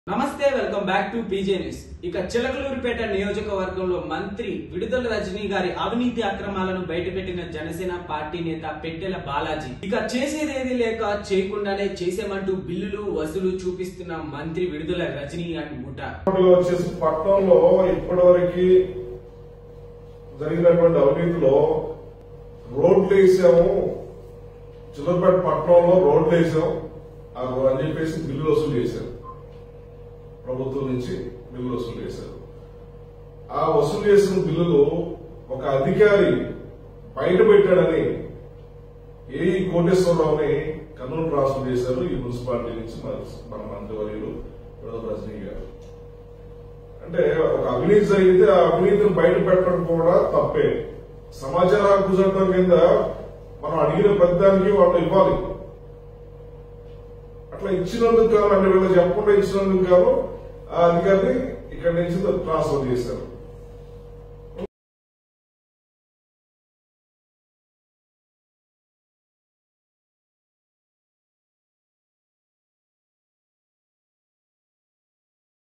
నమస్తే welcome back to PJ news ఇక చిలకలూరిపేట నియోజకవర్గంలో మంత్రి విడుదల రజనీ గారి అవినీతి అక్రమాలను బయటపెట్టిన జనసేన పార్టీ నేత పెట్టెల బాలాజీ ఇక చేసేదేది లేక చేయకుండానే చేసేమంటూ బిల్లులు వసూలు చూపిస్తున్న మంత్రి విడుదల రజనీ అండ్ ముఠా లో వచ్చేసి పట్టణంలో ఇప్పటివరకు జరిగినటువంటి అవినీతిలో రోడ్లు వేసాము చిల్లపేట పట్టణంలో రోడ్లు వేసాం ఆ రో- అని చెప్పేసి బిల్లు వసూలు చేశారు ప్రభుత్వం నుంచి బిల్లు వసూలు చేశారు ఆ వసూలు చేసిన బిల్లులు ఒక అధికారి బయట పెట్టాడని ఏ కోటేశ్వరరావుని కర్నూలు ట్రాన్స్ఫర్ చేశారు ఈ మున్సిపాలిటీ నుంచి మన మన మంత్రివర్యులు విడోద్ రజనీ గారు అంటే ఒక అవినీతి జరిగితే ఆ అవినీతిని బయట పెట్టడం కూడా తప్పే సమాచార హక్కు చట్టం కింద మనం అడిగిన పెద్దానికి వాళ్ళు ఇవ్వాలి అట్లా ఇచ్చినందుకు కాను అంటే వీళ్ళు చెప్పకుండా ఇచ్చినందుకు కాను ఆ అధికారిని ఇక్కడి నుంచి ట్రాన్స్ఫర్ చేశారు